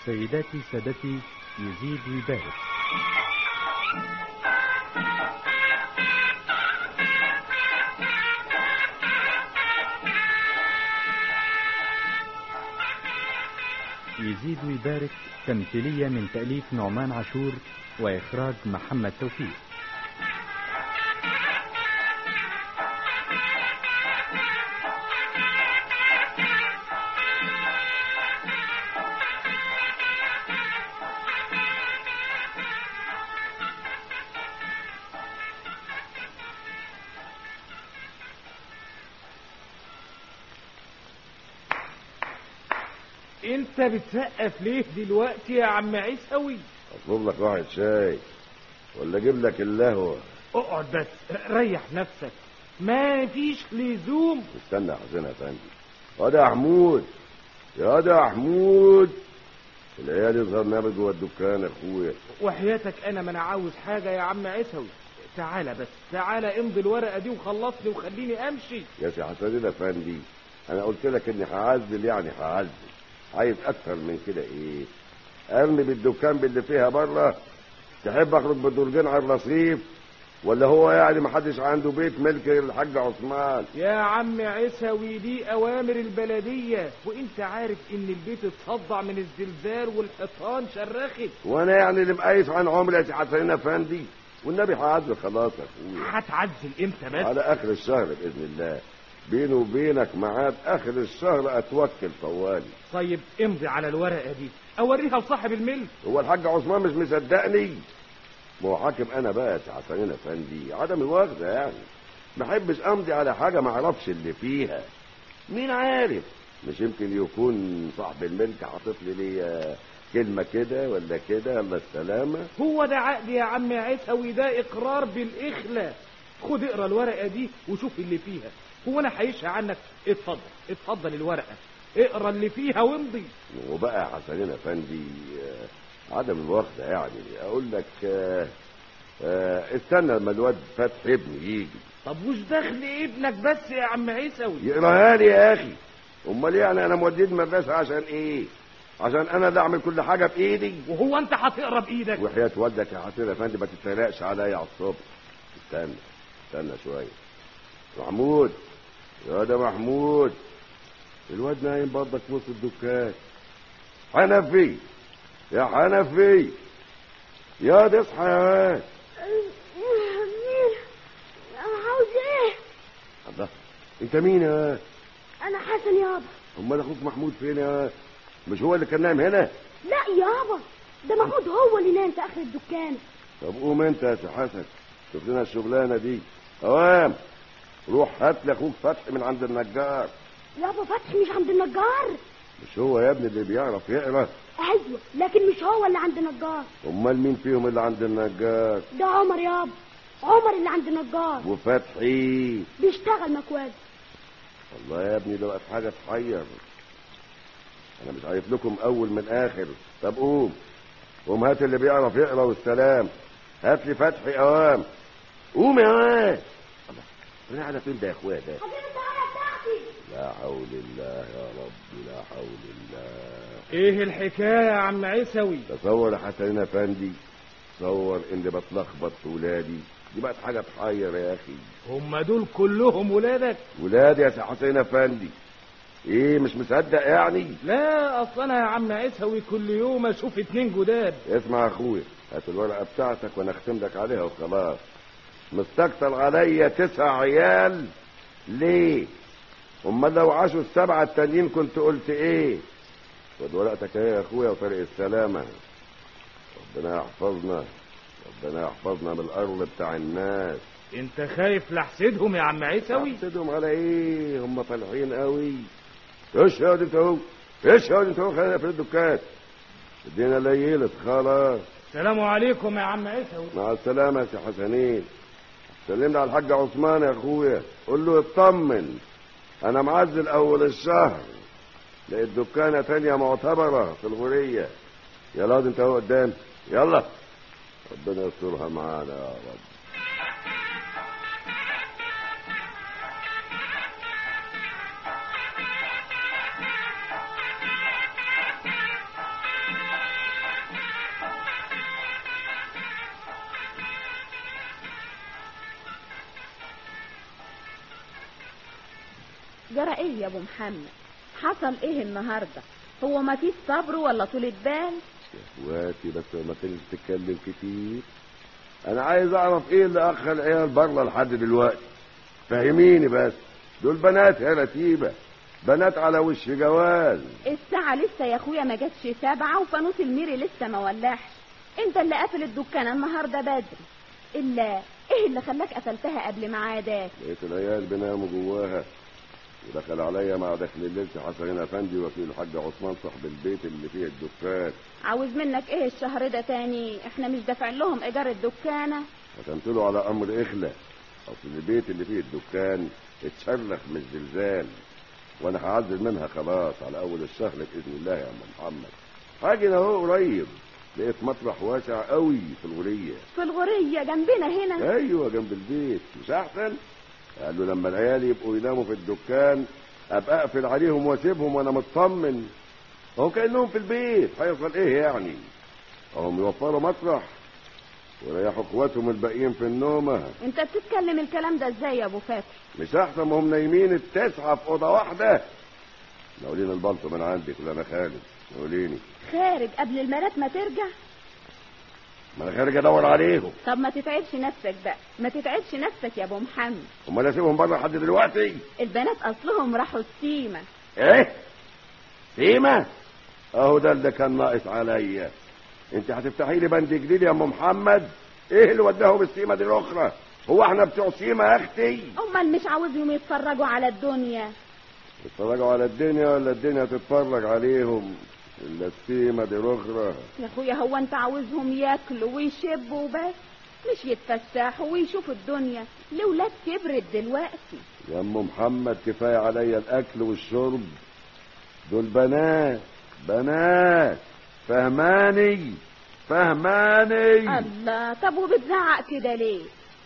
سيداتي سادتي يزيد ويبارك يزيد ويبارك تمثيلية من تأليف نعمان عاشور وإخراج محمد توفيق انت بتسقف ليه دلوقتي يا عم عيسوي اطلب لك واحد شاي ولا اجيب لك القهوه اقعد بس ريح نفسك ما فيش لزوم استنى يا حسين افندي واد يا حمود يا واد يا حمود العيال يظهر نابت جوه الدكان يا اخويا وحياتك انا ما انا عاوز حاجه يا عم عيسوي تعالى بس تعالى امضي الورقه دي وخلصني وخليني امشي يا سي حسين افندي انا قلت لك اني هعزل يعني هعزل عايز اكتر من كده ايه ارمي بالدكان باللي فيها بره تحب اخرج بدرجين على الرصيف ولا هو يعني محدش عنده بيت ملك الحاج عثمان يا عم عيسوي دي اوامر البلديه وانت عارف ان البيت اتصدع من الزلزال والحيطان شرخت وانا يعني اللي مقايس عن عمري يا سي حسين افندي والنبي هعزل خلاص يا اخويا هتعزل امتى بس على اخر الشهر باذن الله بيني وبينك ميعاد اخر الشهر اتوكل طوالي طيب امضي على الورقه دي اوريها لصاحب الملك هو الحاج عثمان مش مصدقني ما هو حاكم انا بقى يا سي حسنين افندي عدم الواخده يعني ما احبش امضي على حاجه ما اعرفش اللي فيها مين عارف مش يمكن يكون صاحب الملك حاطط لي لي كلمه كده ولا كده الله السلامه هو ده عقد يا عم عيسوي ده اقرار بالاخلاء خد اقرا الورقه دي وشوف اللي فيها هو انا هيشهى عنك اتفضل اتفضل الورقه اقرا اللي فيها وامضي وبقى يا حسنين افندي آه، عدم الواخده يعني اقول لك آه، آه، استنى لما الواد فتحي ابني يجي طب وش دخل ابنك بس يا عم عيسوي يقراها لي يا اخي امال يعني انا موديه المدرسه عشان ايه عشان انا اللي اعمل كل حاجه بايدي وهو انت هتقرا بايدك وحياه والدك يا حسين افندي ما تتريقش عليا على الصبح استنى استنى شويه محمود يا ده محمود الواد نايم برضك في وسط الدكان حنفي يا حنفي يا ده اصحى يا واد مين انا عاوز ايه الله انت مين يا واد انا حسن يابا امال اخوك محمود فين يا واد مش هو اللي كان نايم هنا لا يابا ده محمود هو اللي نام في اخر الدكان طب قوم انت يا سي حسن شوف لنا الشغلانه دي اوام روح هات لي اخوك فتحي من عند النجار يابا فتحي مش عند النجار مش هو يا ابني اللي بيعرف يقرا ايوه لكن مش هو اللي عند النجار امال مين فيهم اللي عند النجار ده عمر يابا عمر اللي عند النجار وفتحي بيشتغل مكواج والله يا ابني ده بقت حاجه تحير انا مش عارف لكم اول من اخر طب قوم قوم هات اللي بيعرف يقرا والسلام هات لي فتحي اوام قوم يا واد الله انا قاعده فين ده يا اخويا ده حبيبي الطياره بتاعتي لا حول الله يا رب لا حول الله ايه الحكايه يا عم عيسوي تصور يا حسين افندي تصور اني بتلخبط في ولادي دي بقت حاجه تحير يا اخي هم دول كلهم ولادك ولادي يا سي حسين افندي ايه مش مصدق يعني لا اصل انا يا عم عيسوي كل يوم اشوف اتنين جداد اسمع يا اخويا هات الورقه بتاعتك وانا اختم لك عليها وخلاص مستكتر عليا تسع عيال ليه امال لو عاشوا السبعه التانيين كنت قلت ايه خد ورقتك اهي يا اخويا وطريق السلامه ربنا يحفظنا ربنا يحفظنا من الارض بتاع الناس انت خايف لحسدهم يا عم عيسوي تحسدهم على ايه هم فالحين قوي اشهد انت اهو اشهد انت اهو خلينا في الدكان الدنيا ليلت خلاص السلام عليكم يا عم عيسوي مع السلامة يا سي حسنين سلمنا على الحاج عثمان يا اخويا قول له اطمن انا معزل اول الشهر لقيت دكانة تانية معتبرة في الغورية يلا اقعد انت اهو قدام يلا ربنا يسترها معانا يا رب جرى ايه يا ابو محمد حصل ايه النهارده هو ما فيش صبر ولا طولة بال اخواتي بس ما كنتش تتكلم كتير انا عايز اعرف ايه اللي اخر العيال بره لحد دلوقتي فهميني بس دول بنات يا رتيبه بنات على وش جواز الساعة لسه يا اخويا ما جاتش سبعة وفانوس الميري لسه ما ولعش انت اللي قافل الدكان النهارده بدري الا ايه اللي خلاك قفلتها قبل ميعادك لقيت العيال بيناموا جواها ودخل عليا مع دخل الليل حسن افندي وكيل الحاج عثمان صاحب البيت اللي فيه الدكان عاوز منك ايه الشهر ده تاني احنا مش دافعين لهم ايجار الدكانة ختمت له على امر اخلة اصل البيت اللي فيه الدكان اتشرخ من الزلزال وانا هعزل منها خلاص على اول الشهر باذن الله يا عم محمد حاجه اهو قريب لقيت مطرح واسع قوي في الغوريه في الغورية جنبنا هنا ايوه جنب البيت مش احسن قال له لما العيال يبقوا يناموا في الدكان ابقى اقفل عليهم واسيبهم وانا مطمن هو كانهم في البيت هيحصل ايه يعني هم يوفروا مطرح وريحوا اخواتهم الباقيين في النومه انت بتتكلم الكلام ده ازاي يا ابو فاتح مش احسن ما هم نايمين التسعه في اوضه واحده ناولين البلطو من عندك ولا انا خالد ناوليني خارج قبل المرات ما ترجع ما انا خارج ادور عليهم طب ما تتعبش نفسك بقى ما تتعبش نفسك يا ابو محمد امال اسيبهم بره لحد دلوقتي البنات اصلهم راحوا السيمة ايه سيما اهو ده اللي كان ناقص عليا انت هتفتحي لي بند جديد يا ام محمد ايه اللي وداهم السيما دي الاخرى هو احنا بتوع سيما يا اختي امال مش عاوزهم يتفرجوا على الدنيا يتفرجوا على الدنيا ولا الدنيا تتفرج عليهم الا السيما دي الاخرى يا اخويا هو انت عاوزهم ياكلوا ويشبوا بس مش يتفسحوا ويشوفوا الدنيا الاولاد كبرت دلوقتي يا ام محمد كفايه عليا الاكل والشرب دول بنات بنات فهماني فهماني الله طب وبتزعق كده ليه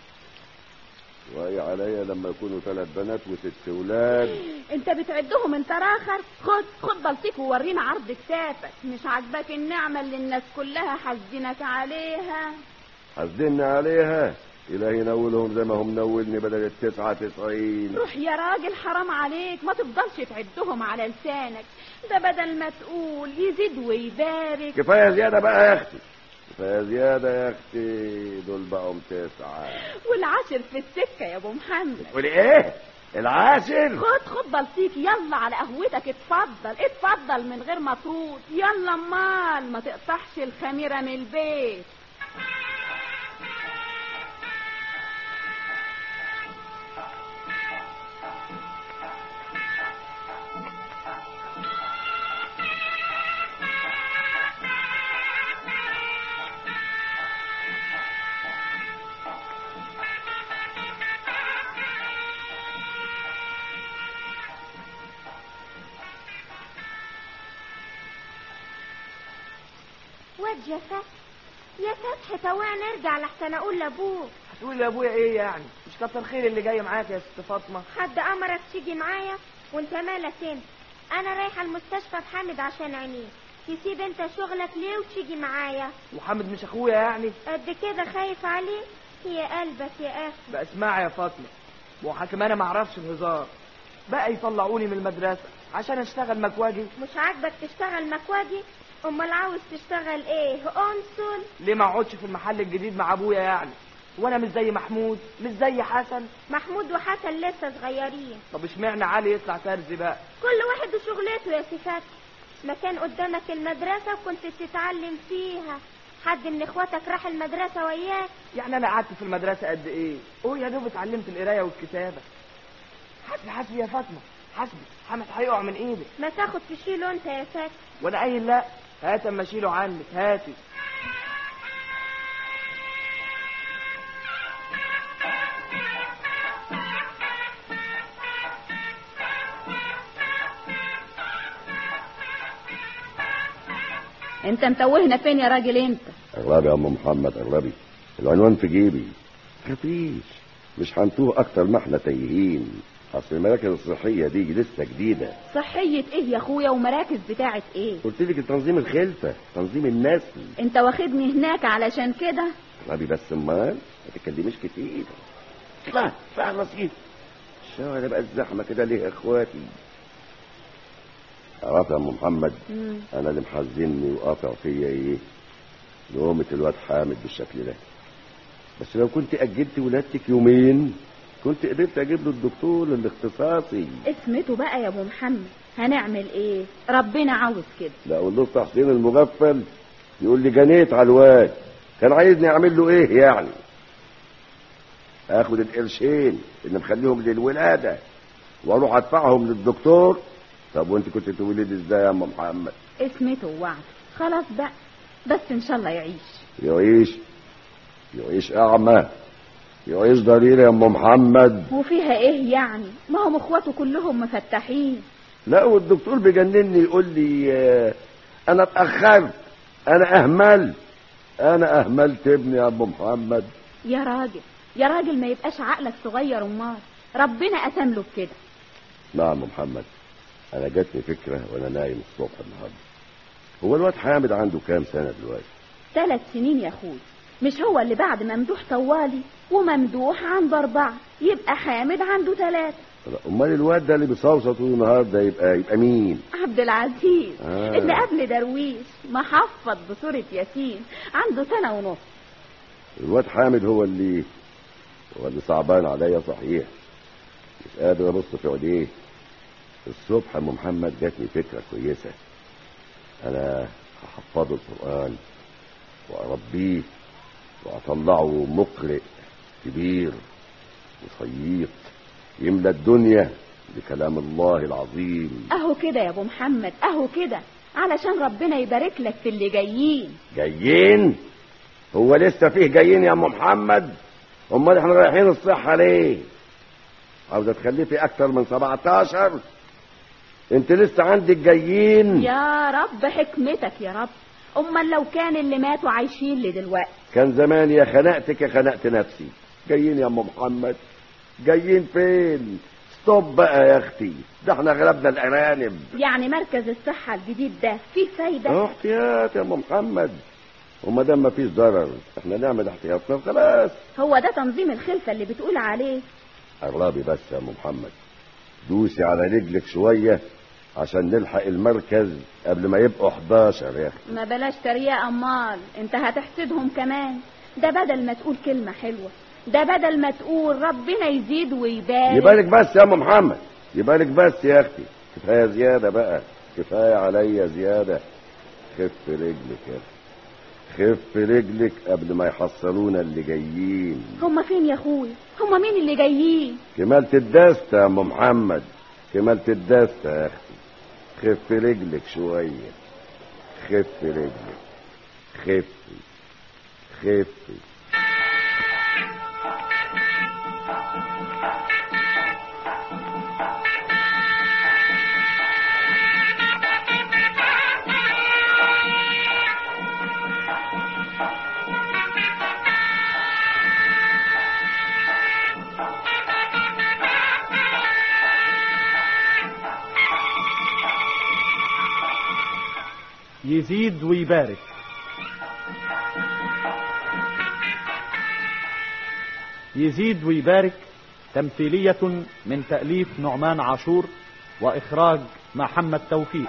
وايه عليا لما يكونوا ثلاث بنات وست ولاد انت بتعدهم انت راخر خد خد بلطيك وورينا عرض كتافك مش عاجباك النعمة اللي الناس كلها حزنك عليها حاسدين عليها إلهي ينولهم زي ما هم نولني بدل التسعة تسعين روح يا راجل حرام عليك ما تفضلش تعدهم على لسانك ده بدل ما تقول يزيد ويبارك كفاية زيادة بقى يا أختي كفاية زيادة يا أختي دول بقوا تسعة والعاشر في السكة يا ابو محمد تقولي إيه؟ العاشر خد خد بلطيك يلا على قهوتك اتفضل اتفضل من غير ما تروط يلا امال ما تقطعش الخميرة من البيت واد يا فتح يا فتح توعنا ارجع لحسن اقول لابوك هتقول لابويا ايه يعني مش كتر خير اللي جاي معاك يا ست فاطمه حد امرك تيجي معايا وانت مالك انت انا رايحه المستشفى بحامد عشان عينيه تسيب انت شغلك ليه وتيجي معايا وحامد مش اخويا يعني قد كده خايف عليه يا قلبك يا اخي بقى اسمعي يا فاطمه وحكم انا ما اعرفش الهزار بقى يطلعوني من المدرسه عشان اشتغل مكواجي مش عاجبك تشتغل مكواجي امال عاوز تشتغل ايه انسل ليه ما اقعدش في المحل الجديد مع ابويا يعني وانا مش زي محمود مش زي حسن محمود وحسن لسه صغيرين طب اشمعنى علي يطلع ترزي بقى كل واحد وشغلته يا صفات مكان قدامك المدرسة وكنت تتعلم فيها حد من اخواتك راح المدرسة وياك يعني انا قعدت في المدرسه قد ايه هو يا دوب اتعلمت القرايه والكتابه حسبي حسبي يا فاطمه حسبي حمد هيقع من ايدك ما تاخد تشيله انت يا فتح وانا قايل لا هات اما اشيله عنك هاتي انت متوهنا فين يا راجل انت اغلبي يا ام محمد اغلبي العنوان في جيبي خفيش مش هنتوه اكتر ما احنا تايهين اصل المراكز الصحيه دي لسه جديده صحية ايه يا اخويا ومراكز بتاعت ايه قلت لك تنظيم الخلفه تنظيم النسل انت واخدني هناك علشان كده اغلبي بس امال ما تتكلميش كتير اطلع اطلع الرصيف الشوارع بقت زحمة كده ليه يا اخواتي عرفت يا ام محمد مم. انا اللي محزنني وقاطع فيا ايه نومة الواد حامد بالشكل ده بس لو كنت اجلت ولادتك يومين كنت قدرت اجيب له الدكتور الاختصاصي اسمته بقى يا ابو محمد هنعمل ايه ربنا عاوز كده لا اقول له تحسين المغفل يقول لي جنيت على الواد كان عايزني اعمل له ايه يعني اخد القرشين اللي مخليهم للولاده واروح ادفعهم للدكتور طب وانت كنت تولد ازاي يا ام محمد اسمته وعد خلاص بقى بس ان شاء الله يعيش يعيش يعيش اعمى يعيش ضرير يا ام محمد وفيها ايه يعني ما هم اخواته كلهم مفتحين لا والدكتور بيجنني يقول لي آه، انا اتاخرت انا اهملت انا اهملت ابني يا ام محمد يا راجل يا راجل ما يبقاش عقلك صغير امال ربنا قسم له بكده نعم يا محمد انا جاتني فكره وانا نايم الصبح النهارده هو الواد حامد عنده كام سنه دلوقتي ثلاث سنين يا اخوي مش هو اللي بعد ممدوح طوالي وممدوح عنده أربعة يبقى حامد عنده ثلاثة لا، امال الواد ده اللي بيصوصو طول النهار ده يبقى يبقى مين عبد العزيز آه. اللي قبل درويش محفظ بصورة ياسين عنده سنة ونص الواد حامد هو اللي هو اللي صعبان عليا صحيح مش قادر ابص في عينيه الصبح ام محمد جاتني فكره كويسه انا هحفظه القران واربيه واطلعه مقرئ كبير وصييط يملى الدنيا بكلام الله العظيم اهو كده يا ابو محمد اهو كده علشان ربنا يبارك لك في اللي جايين جايين هو لسه فيه جايين يا ام محمد امال احنا رايحين الصحه ليه عاوزه تخلفي اكتر من 17 انت لسه عندك جايين يا رب حكمتك يا رب امال لو كان اللي ماتوا عايشين لدلوقتي كان زمان يا خنقتك يا خنقت نفسي جايين يا ام محمد جايين فين ستوب بقى يا اختي ده احنا غلبنا الارانب يعني مركز الصحة الجديد ده فيه فايدة اه احتياط يا ام محمد وما دام ما فيش ضرر احنا نعمل احتياطنا وخلاص هو ده تنظيم الخلفة اللي بتقول عليه قربي بس يا ام محمد دوسي على رجلك شويه عشان نلحق المركز قبل ما يبقوا 11 يا اخي ما بلاش تريقة امال انت هتحسدهم كمان ده بدل ما تقول كلمة حلوة ده بدل ما تقول ربنا يزيد ويبارك يبارك بس يا ام محمد يبارك بس يا اختي كفايه زياده بقى كفايه عليا زياده خف رجلك يا اختي خف رجلك قبل ما يحصلونا اللي جايين هما فين يا اخوي هما مين اللي جايين كمالة الدستة يا ام محمد كمالة الدستة يا اختي خف رجلك شوية خف رجلك خفي خفي يزيد ويبارك يزيد ويبارك تمثيلية من تأليف نعمان عاشور وإخراج محمد توفيق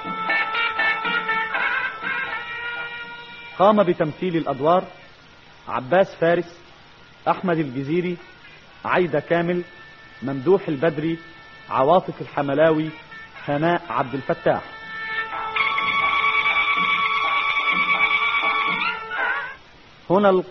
قام بتمثيل الأدوار عباس فارس أحمد الجزيري عايدة كامل ممدوح البدري عواطف الحملاوي هناء عبد الفتاح هنا